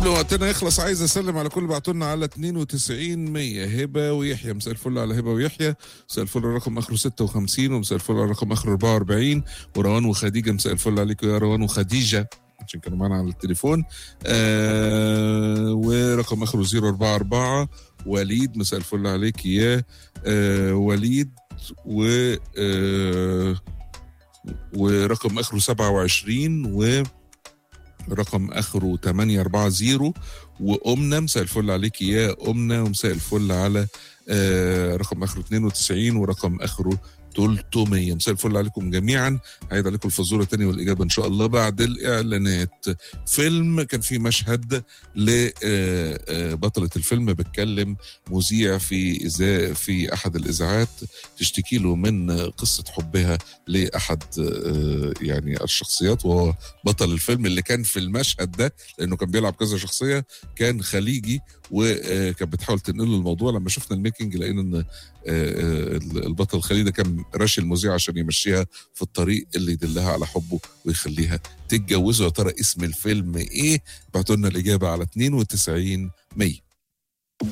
قبل ما وقتنا يخلص عايز اسلم على كل اللي بعتوا لنا على 92 100 هبه ويحيى مساء الفل على هبه ويحيى مساء الفل على رقم اخره 56 ومساء الفل على رقم اخره 44 وروان وخديجه مساء الفل عليكم يا روان وخديجه عشان كانوا معانا على التليفون آه ورقم اخره 044 وليد مساء الفل عليك يا آه وليد و آه ورقم اخره 27 و رقم اخره 840 وامنا مساء الفل عليك يا امنا ومساء الفل على آه رقم اخره 92 ورقم اخره 300 مساء الفل عليكم جميعا هعيد عليكم الفزوره تاني والاجابه ان شاء الله بعد الاعلانات فيلم كان في مشهد لبطله الفيلم بتكلم مذيع في إذا في احد الاذاعات تشتكي له من قصه حبها لاحد آه، يعني الشخصيات وهو بطل الفيلم اللي كان في المشهد ده لانه كان بيلعب كذا شخصيه كان خليجي وكانت بتحاول تنقل له الموضوع لما شفنا الميكنج لقينا ان آه، آه، البطل الخليجي ده كان راشي المذيع عشان يمشيها في الطريق اللي يدلها على حبه ويخليها تتجوزه يا ترى اسم الفيلم ايه؟ بعتوا لنا الاجابه على 92 100